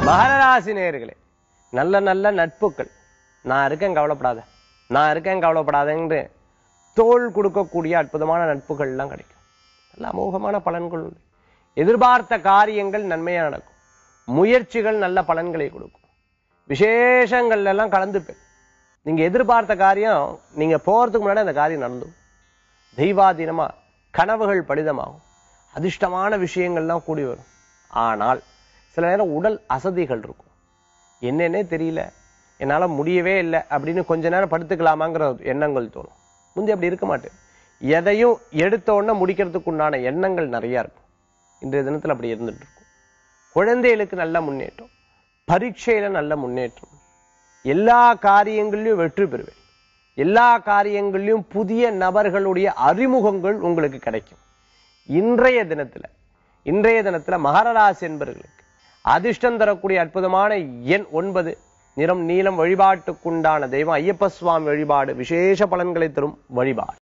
மகராசி நேயர்களே நல்ல நல்ல நட்புகள் நான் இருக்கேன் கவலைப்படாத நான் இருக்கேன் கவலைப்படாதேன்னு தோள் கொடுக்கக்கூடிய அற்புதமான நட்புகள் எல்லாம் கிடைக்கும் நல்ல அமோகமான பலன்கள் உண்டு எதிர்பார்த்த காரியங்கள் நன்மையா நடக்கும் முயற்சிகள் நல்ல பலன்களை கொடுக்கும் விசேஷங்கள்ல எல்லாம் கலந்துப்பேன் நீங்க எதிர்பார்த்த காரியம் நீங்க போறதுக்கு முன்னாடி அந்த காரியம் நடந்தும் தெய்வாதீனமா கனவுகள் பலிதமாகும் அதிர்ஷ்டமான விஷயங்கள்லாம் கூடி வரும் ஆனால் சில நேரம் உடல் அசதிகள் இருக்கும் என்னன்னே தெரியல என்னால முடியவே இல்லை அப்படின்னு கொஞ்ச நேரம் படுத்துக்கலாமாங்கிற எண்ணங்கள் தோணும் முந்தி அப்படி இருக்க மாட்டேன் எதையும் எடுத்த உடனே முடிக்கிறதுக்கு உண்டான எண்ணங்கள் நிறைய இருக்கும் இன்றைய தினத்துல அப்படி இருந்துட்டு இருக்கும் குழந்தைகளுக்கு நல்ல முன்னேற்றம் பரீட்சையில நல்ல முன்னேற்றம் எல்லா காரியங்களிலும் வெற்றி பெறுவேன் எல்லா காரியங்களிலும் புதிய நபர்களுடைய அறிமுகங்கள் உங்களுக்கு கிடைக்கும் இன்றைய தினத்துல இன்றைய தினத்துல மகர ராசி என்பவர்களுக்கு அதிர்ஷ்டம் தரக்கூடிய அற்புதமான எண் ஒன்பது நிறம் நீலம் வழிபாட்டுக்குண்டான தெய்வம் ஐயப்ப சுவாமி வழிபாடு விசேஷ பலன்களை தரும் வழிபாடு